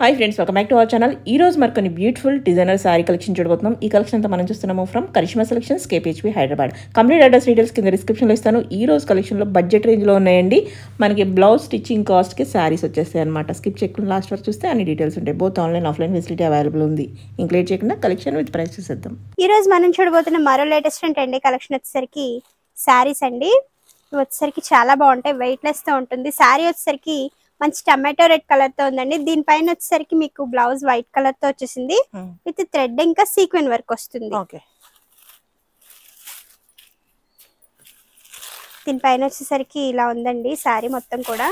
Hi friends welcome back to our channel ఈ రోజు మరి కొన్ని బ్యూటిఫుల్ డిజైనర్ సారీ కలెక్షన్ చూడబోతున్నాం ఈ కలెక్షన్ అంతా మనం చూస్తున్నాము from Karishma selections KPHB Hyderabad complete address details కింద డిస్క్రిప్షన్లో ఇస్తాను ఈ రోజు కలెక్షన్లో బడ్జెట్ రేంజ్లో ఉన్నాయండి మనకి బ్లౌజ్ స్టిచ్చింగ్ కాస్ట్కి శారీస్ వచ్చేస్తాయి అనమాట స్కిప్ చేయకుండా లాస్ట్ వరకు చూస్తే అన్ని డీటెయిల్స్ ఉంటాయి both online offline facility available ఉంది ఇంక్లూడ్ చేయకుండా కలెక్షన్ విత్ ప్రైస్ చూసేద్దాం ఈ రోజు మనం చూడబోతున్న మరో లేటెస్ట్ అండి కలెక్షన్ వచ్చేసరికి శారీస్ అండి ఇవి వచ్చేసరికి చాలా బాగుంటాయి వెయిట్ లెస్ తో ఉంటుంది శారీ వచ్చేసరికి మంచి టమాటో రెడ్ కలర్ తో ఉందండి దీనిపైన వచ్చేసరికి మీకు బ్లౌజ్ వైట్ కలర్ తో వచ్చేసింది విత్ థ్రెడ్ ఇంకా సీక్వెన్ వర్క్ వస్తుంది ఓకే దీనిపైన వచ్చేసరికి ఇలా ఉందండి శారీ మొత్తం కూడా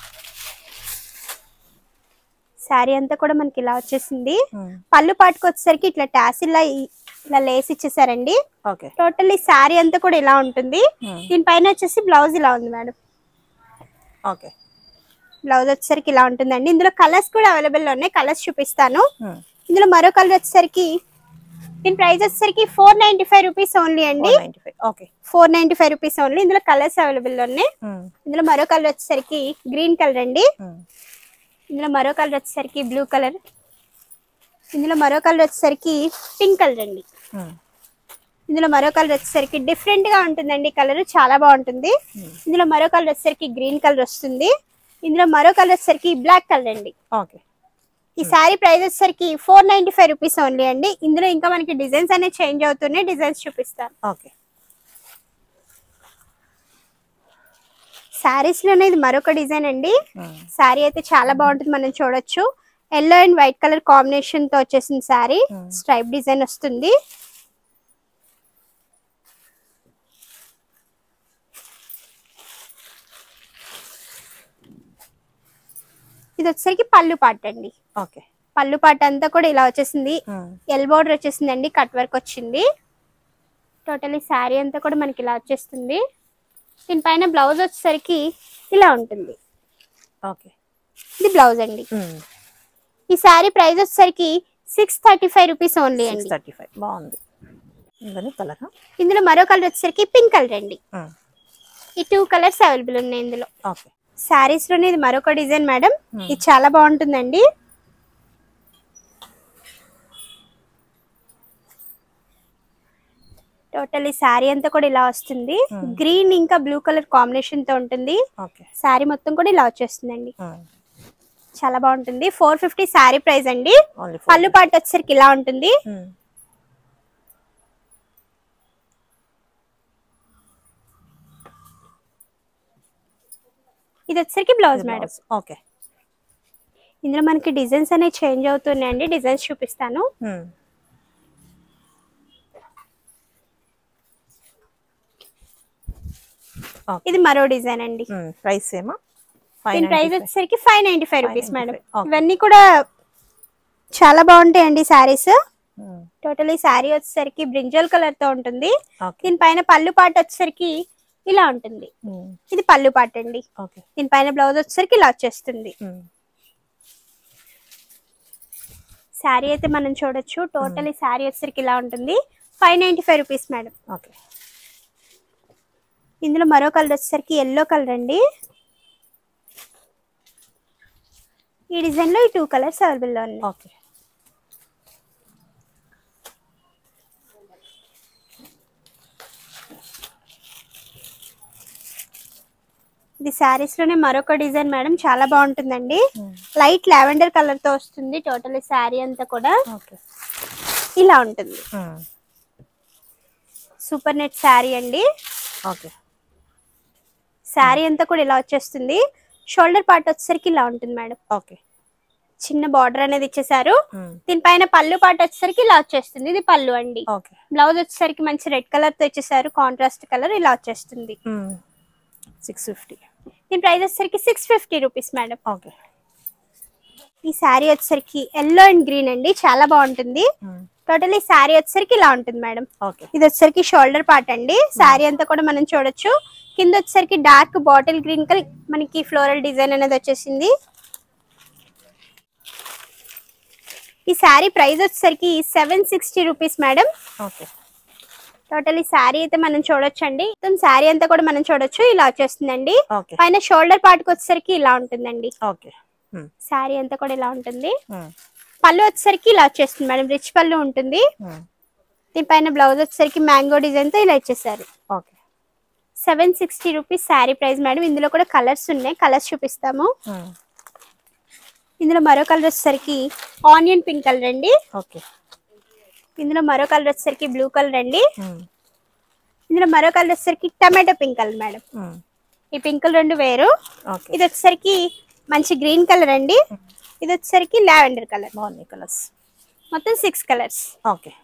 శారీ అంతా కూడా మనకి ఇలా వచ్చేసింది పళ్ళు పాటుకు వచ్చేసరికి ఇట్లా టాసిల్లా ఇలా లేస్ ఇచ్చేసారండి ఓకే టోటల్ ఈ శారీ అంతా కూడా ఇలా ఉంటుంది దీనిపైన వచ్చేసి బ్లౌజ్ ఇలా ఉంది మేడం ఓకే బ్లౌజ్ వచ్చేసరికి ఇలా ఉంటుందండి ఇందులో కలర్స్ కూడా అవైలబుల్ ఉన్నాయి కలర్స్ చూపిస్తాను ఇందులో మరో కలర్ వచ్చేసరికి దీని ప్రైస్ వచ్చేసరికి four ninety five rupees only అండి okay four ninety five rupees only ఇందులో కలర్స్ అవైలబుల్ ఉన్నాయి ఇందులో మరో కలర్ వచ్చేసరికి గ్రీన్ కలర్ అండి ఇందులో మరో కలర్ వచ్చేసరికి బ్లూ కలర్ ఇందులో మరో కలర్ వచ్చేసరికి పింక్ కలర్ అండి ఇందులో మరో కలర్ వచ్చేసరికి డిఫరెంట్ గా ఉంటుందండి కలర్ చాలా బాగుంటుంది ఇందులో మరో కలర్ వచ్చేసరికి గ్రీన్ కలర్ వస్తుంది ఇందులో మరో కలర్ వచ్చేసరికి బ్లాక్ కలర్ అండి ఓకే ఈ శారీ ప్రైస్ వచ్చేసరికి four ninety five rupees only అండి ఇందులో ఇంకా మనకి డిజైన్స్ అనేవి చేంజ్ అవుతున్నాయి డిజైన్స్ చూపిస్తాను ఓకే శారీస్ లోనే ఇది మరొక డిజైన్ అండి శారీ అయితే చాలా బాగుంటుంది మనం చూడొచ్చు yellow and white colour combination తో వచ్చేసిన శారీ స్ట్రైప్ డిజైన్ వస్తుంది ఇది వచ్చేసరికి పళ్ళు పాట అండి ఓకే పళ్ళు పాట అంతా కూడా ఇలా వచ్చేసింది ఎల్ బోర్డర్ వచ్చేసిందండి కట్ వర్క్ వచ్చింది టోటల్ ఈ శారీ అంతా కూడా మనకి ఇలా వచ్చేస్తుంది దీనిపైన బ్లౌజ్ వచ్చేసరికి ఇలా ఉంటుంది ఓకే ఇది బ్లౌజ్ అండి ఈ శారీ ప్రైస్ వచ్చేసరికి six thirty five rupees only అండి థర్టీ ఫైవ్ బాగుంది ఇందని కలరా ఇందులో మరో కలర్ వచ్చేసరికి పింక్ కలర్ అండి ఈ టూ కలర్స్ అవైలబుల్ ఉన్నాయి ఇందులో ఓకే శారీస్ లోనే ఇది మరొక డిజైన్ మేడం ఇది చాలా బాగుంటుందండి టోటల్ ఈ శారీ అంతా కూడా ఇలా వస్తుంది గ్రీన్ ఇంకా బ్లూ కలర్ కాంబినేషన్ తో ఉంటుంది ఓకే శారీ మొత్తం కూడా ఇలా వచ్చేస్తుందండి చాలా బాగుంటుంది ఫోర్ ఫిఫ్టీ శారీ ప్రైస్ అండి ఓన్లీ పళ్ళు పాటు వచ్చేసరికి ఇలా ఉంటుంది ఇది వచ్చేసరికి బ్లౌజ్ మేడం ఓకే ఇందులో మనకి డిజైన్స్ అనేవి చేంజ్ అవుతున్నాయండి డిజైన్స్ చూపిస్తాను ఇది మరో డిజైన్ అండి ప్రైస్ ఏమా దీని ప్రైస్ వచ్చేసరికి five ninety five rupees madam 595, okay. ఇవన్నీ కూడా చాలా బాగుంటాయండి శారీస్ టోటల్ ఈ శారీ వచ్చేసరికి బ్రింజల్ కలర్ తో ఉంటుంది ఓకే దీనిపైన పళ్ళు పాట వచ్చేసరికి ఇలా ఉంటుంది ఇది పళ్ళు పాట అండి ఓకే దీనిపైన బ్లౌజ్ వచ్చేసరికి ఇలా వచ్చేస్తుంది శారీ అయితే మనం చూడొచ్చు టోటల్ ఈ శారీ వచ్చేసరికి ఇలా ఉంటుంది five ninety five rupees madam okay ఇందులో మరో కలర్ వచ్చేసరికి ఎల్లో కలర్ అండి ఈ డిజైన్ లో ఈ టూ కలర్స్ అవైలబుల్ లో ఉన్నాయి ఓకే ఇది శారీస్ లోనే మరొక డిజైన్ మేడం చాలా బాగుంటుందండి లైట్ లావెండర్ కలర్ తో వస్తుంది టోటల్ శారీ అంతా కూడా ఓకే ఇలా ఉంటుంది సూపర్ నెట్ శారీ అండి ఓకే శారీ అంతా కూడా ఇలా వచ్చేస్తుంది షోల్డర్ పార్ట్ వచ్చేసరికి ఇలా ఉంటుంది మేడం ఓకే చిన్న బార్డర్ అనేది ఇచ్చేసారు దీనిపైన పళ్ళు పార్ట్ వచ్చేసరికి ఇలా వచ్చేస్తుంది ఇది పళ్ళు అండి ఓకే బ్లౌజ్ వచ్చేసరికి మంచి రెడ్ కలర్ తో ఇచ్చేసారు కాంట్రాస్ట్ కలర్ ఇలా వచ్చేస్తుంది సిక్స్ ఫిఫ్టీ దీని ప్రైస్ వచ్చేసరికి six fifty rupees madam okay ఈ శారీ వచ్చేసరికి ఎల్లో అండ్ గ్రీన్ అండి చాలా బాగుంటుంది టోటల్ ఈ శారీ వచ్చేసరికి ఇలా ఉంటుంది మేడం ఓకే ఇది వచ్చేసరికి షోల్డర్ పార్ట్ అండి శారీ అంతా కూడా మనం చూడొచ్చు కింద వచ్చేసరికి డార్క్ బాటిల్ గ్రీన్ కలర్ మనకి ఫ్లోరల్ డిజైన్ అనేది వచ్చేసింది ఈ శారీ ప్రైస్ వచ్చేసరికి seven sixty rupees madam okay total ఈ శారీ అయితే మనం చూడొచ్చండి మొత్తం శారీ అంతా కూడా మనం చూడొచ్చు ఇలా వచ్చేస్తుందండి ఓకే పైన షోల్డర్ పార్ట్ కి వచ్చేసరికి ఇలా ఉంటుందండి ఓకే Hmm. శారీ అంతా కూడా ఇలా ఉంటుంది పళ్ళు వచ్చేసరికి ఇలా వచ్చేస్తుంది మేడం రిచ్ పళ్ళు ఉంటుంది దీనిపైన బ్లౌజ్ వచ్చేసరికి మ్యాంగో డిజైన్ తో ఇలా ఇచ్చేసారు okay seven sixty rupees sari price madam ఇందులో కూడా కలర్స్ ఉన్నాయి కలర్స్ చూపిస్తాము ఇందులో మరో కలర్ వచ్చేసరికి ఆనియన్ పింక్ కలర్ అండి ఓకే ఇందులో మరో కలర్ వచ్చేసరికి బ్లూ కలర్ అండి ఇందులో మరో కలర్ వచ్చేసరికి టమాటో పింక్ కలర్ మేడం ఈ పింకులు రెండు వేరు ఓకే ఇది వచ్చేసరికి మంచి గ్రీన్ కలర్ అండి ఇది వచ్చేసరికి లావెండర్ కలర్ బాగున్నాయి కలర్స్ మొత్తం సిక్స్ కలర్స్ ఓకే